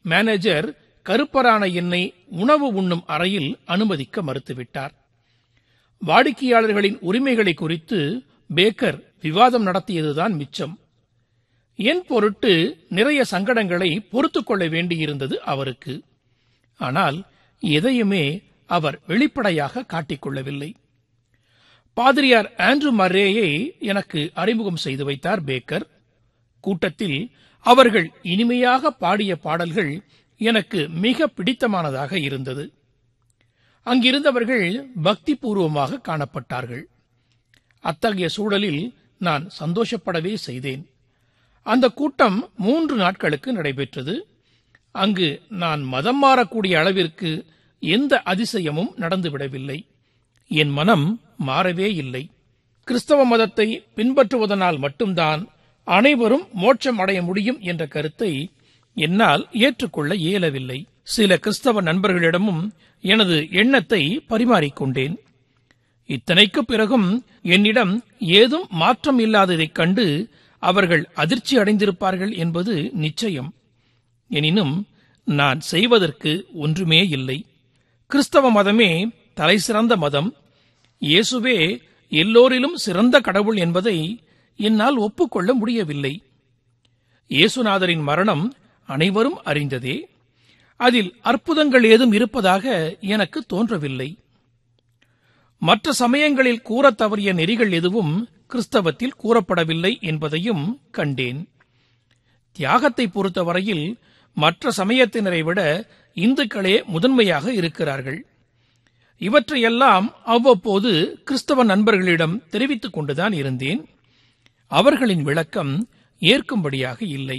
manager கருப்பரான என்னை உணவு உண்ணும் அறையில் அனுமதிக்க மறுத்துவிட்டார் வாடிக்கையாளர்களின் உரிமைகளை குறித்து பேக்கர் விவாதம் நடத்தியதுதான் மிச்சம் என் பொருட்டு நிறைய சங்கடங்களை பொறுத்துக் கொள்ள வேண்டியிருந்தது அவருக்கு ஆனால் எதையுமே அவர் வெளிப்படையாக காட்டிக்கொள்ளவில்லை பாதிரியார் ஆண்ட்ரூ மர்ரேயை எனக்கு அறிமுகம் செய்து வைத்தார் பேக்கர் கூட்டத்தில் அவர்கள் இனிமையாக பாடிய பாடல்கள் எனக்கு மிக பிடித்தமானதாக இருந்தது அங்கிருந்தவர்கள் பக்தி பூர்வமாக காணப்பட்டார்கள் அத்தகைய சூழலில் நான் சந்தோஷப்படவே செய்தேன் அந்த கூட்டம் மூன்று நாட்களுக்கு நடைபெற்றது அங்கு நான் மதம் மாறக்கூடிய அளவிற்கு எந்த அதிசயமும் நடந்துவிடவில்லை என் மனம் மாறவே இல்லை கிறிஸ்தவ மதத்தை பின்பற்றுவதனால் மட்டும்தான் அனைவரும் மோட்சம் அடைய முடியும் என்ற கருத்தை என்னால் ஏற்றுக்கொள்ள இயலவில்லை சில கிறிஸ்தவ நண்பர்களிடமும் எனது எண்ணத்தை பரிமாறிக்கொண்டேன் இத்தனைக்கு பிறகும் என்னிடம் ஏதும் மாற்றம் இல்லாததைக் கண்டு அவர்கள் அதிர்ச்சி அடைந்திருப்பார்கள் என்பது நிச்சயம் எனினும் நான் செய்வதற்கு ஒன்றுமே இல்லை கிறிஸ்தவ மதமே தலைசிறந்த மதம் இயேசுவே எல்லோரிலும் சிறந்த கடவுள் என்பதை என்னால் ஒப்புக்கொள்ள முடியவில்லை இயேசுநாதரின் மரணம் அனைவரும் அறிந்ததே அதில் அற்புதங்கள் ஏதும் இருப்பதாக எனக்கு தோன்றவில்லை மற்ற சமயங்களில் கூறத் தவறிய நெறிகள் எதுவும் கிறிஸ்தவத்தில் கூறப்படவில்லை என்பதையும் கண்டேன் தியாகத்தை பொறுத்தவரையில் மற்ற சமயத்தினரை விட இந்துக்களே முதன்மையாக இருக்கிறார்கள் இவற்றையெல்லாம் அவ்வப்போது கிறிஸ்தவ நண்பர்களிடம் தெரிவித்துக் கொண்டுதான் இருந்தேன் அவர்களின் விளக்கம் ஏற்கும்படியாக இல்லை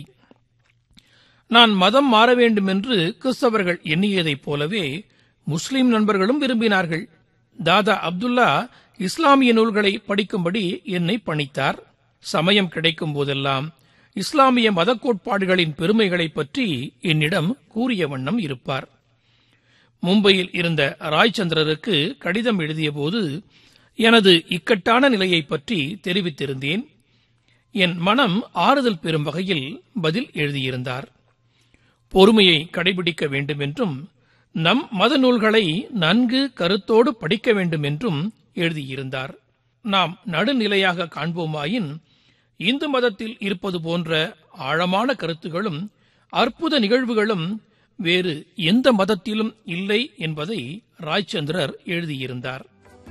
நான் மதம் மாற வேண்டும் என்று கிறிஸ்தவர்கள் எண்ணியதைப் போலவே முஸ்லிம் நண்பர்களும் விரும்பினார்கள் தாதா அப்துல்லா இஸ்லாமிய நூல்களை படிக்கும்படி என்னை பணித்தார் சமயம் கிடைக்கும் போதெல்லாம் இஸ்லாமிய மத கோட்பாடுகளின் பெருமைகளைப் பற்றி என்னிடம் கூறிய வண்ணம் இருப்பார் மும்பையில் இருந்த ராய்சந்திரருக்கு கடிதம் எழுதியபோது எனது இக்கட்டான நிலையைப் பற்றி தெரிவித்திருந்தேன் என் மனம் ஆறுதல் பெறும் வகையில் பதில் எழுதியிருந்தார் பொறுமையை கடைபிடிக்க வேண்டும் என்றும் நம் மத நூல்களை நன்கு கருத்தோடு படிக்க வேண்டும் என்றும் எழுதியிருந்தார் நாம் நடுநிலையாக காண்போமாயின் இந்து மதத்தில் இருப்பது போன்ற ஆழமான கருத்துகளும் அற்புத நிகழ்வுகளும் வேறு எந்த மதத்திலும் இல்லை என்பதை ராய்ச்சந்திரர் எழுதியிருந்தார்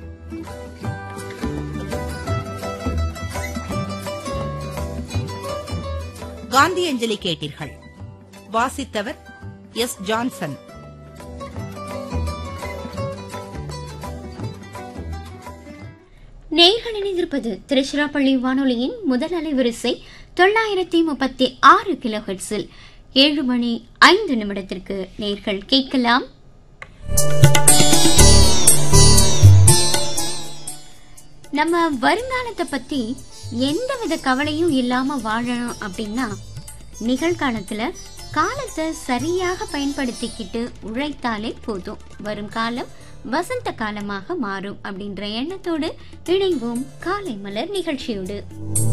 காந்தி அஞ்சலி கேட்டீர்கள் வாசித்தவர் எஸ் ஜான்சன் நேர்கள் இணைந்திருப்பது திருச்சிராப்பள்ளி வானொலியின் முதல் அலைவரிசை தொள்ளாயிரத்தி முப்பத்தி ஆறு கிலோஹெட்ஸில் ஏழு மணி ஐந்து நிமிடத்திற்கு நேர்கள் கேட்கலாம் நம்ம வருங்காலத்தை பத்தி எந்தவித கவலையும் இல்லாம வாழணும் அப்படின்னா நிகழ்காலத்துல காலத்தை சரியாக பயன்படுத்திக்கிட்டு உழைத்தாலே போதும் வரும் காலம் வசந்த காலமாக மாறும் அப்படின்ற எண்ணத்தோடு இணைவோம் காலை மலர் நிகழ்ச்சியோடு